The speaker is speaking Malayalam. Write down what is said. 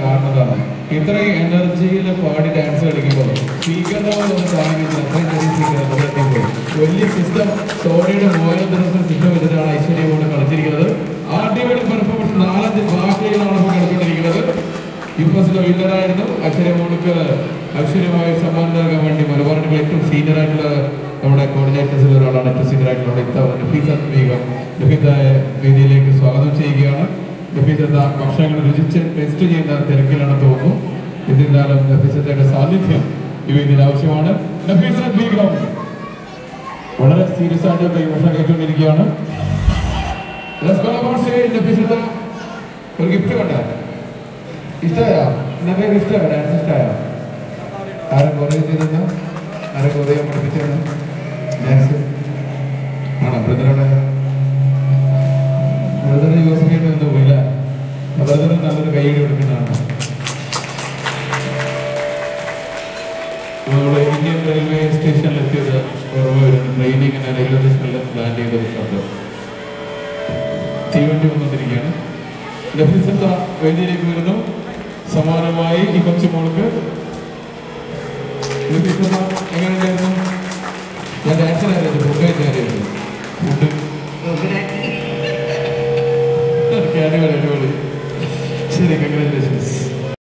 കാണുന്നതാണ് ഇത്രയും എനർജിയിൽ പാടി ഡാൻസ് കളിക്കുമ്പോൾ സ്വീകരണങ്ങളൊന്നും താങ്ങില്ല അത്രയും ചെറിയ സ്വീകരണം എത്തിപ്പോയി വലിയ സിസ്റ്റം സോണിയുടെ മൂവായിരം ദിവസം സിസ്റ്റം വെച്ചിട്ടാണ് ഐശ്വര്യ കൊണ്ട് കളിച്ചിരിക്കുന്നത് അടിപൊളി പെർഫോമൻസ് നാലഞ്ച് ബാക്കികളാണ് ഇപ്പോൾ കളിച്ചുകൊണ്ടിരിക്കുന്നത് യുഎസിലെ വിന്നറായിരുന്നു ഐശ്വര്യ മോൾക്ക് ഐശ്വര്യമായ സമ്മാനം നൽകാൻ വേണ്ടി മലബാറിന്റെ ഏറ്റവും സീനിയർ ആയിട്ടുള്ള നമ്മുടെ കോർഡിനേറ്റേഴ്സിൽ ഒരാളാണ് ഏറ്റവും സീനിയർ ആയിട്ടുള്ള ഇത്ത നഫീസ ബീഗം നഫീസയെ വേദിയിലേക്ക് സ്വാഗതം ചെയ്യുകയാണ് നഫീസത്ത ഭക്ഷണങ്ങൾ രുചിച്ച് ടേസ്റ്റ് ചെയ്യുന്ന തിരക്കിലാണ് തോന്നുന്നു എന്നിരുന്നാലും നഫീസത്തയുടെ സാന്നിധ്യം ഈ വേദിയിൽ ആവശ്യമാണ് നഫീസ ബീഗം വളരെ സീരിയസ് ആയിട്ട് കൈവശം കേട്ടുകൊണ്ടിരിക്കുകയാണ് Let's go on stage, നഫീസത്ത ഒരു ഗിഫ്റ്റ് കണ്ട ഇഷ്ടമായോ ഇന്നത്തെ ഇഷ്ടമായോ ഡാൻസ് ഇഷ്ടമായോ ആരെ കുറേ ചെയ്തെന്ന് ആരെ കുറേ പഠിപ്പിച്ചെന്ന് ഡാൻസ് ആണോ ബ്രദറുടെ ബ്രദർ യൂസിക്കേണ്ടി ഒന്നും പോയില്ല ബ്രദറിന് നല്ലൊരു കൈയടി കൊടുക്കുന്നതാണ് നമ്മൾ ഇന്ത്യൻ റെയിൽവേ സ്റ്റേഷനിൽ എത്തിയത് ഓർമ്മ വരുന്നു ട്രെയിനിങ്ങിന് റെയിൽവേ സ്റ്റേഷനിൽ ലാൻഡ് ചെയ്തൊരു ശബ്ദം തീവണ്ടി വന്നുകൊണ്ടിരിക്കുകയാണ് ലഭിച്ച വേദിയിലേക്ക് വരുന്നു സമാനമായി ഈ കൊച്ചുമോൾക്ക് ലഭിക്കുന്ന എങ്ങനെയായിരുന്നു ഞാൻ ഡാൻസിനായിരുന്നു ഫുഡ് കഴിച്ചായിരുന്നു ഫുഡ് അടിപൊളി അടിപൊളി ശരി കൺഗ്രാറ്റുലേഷൻസ്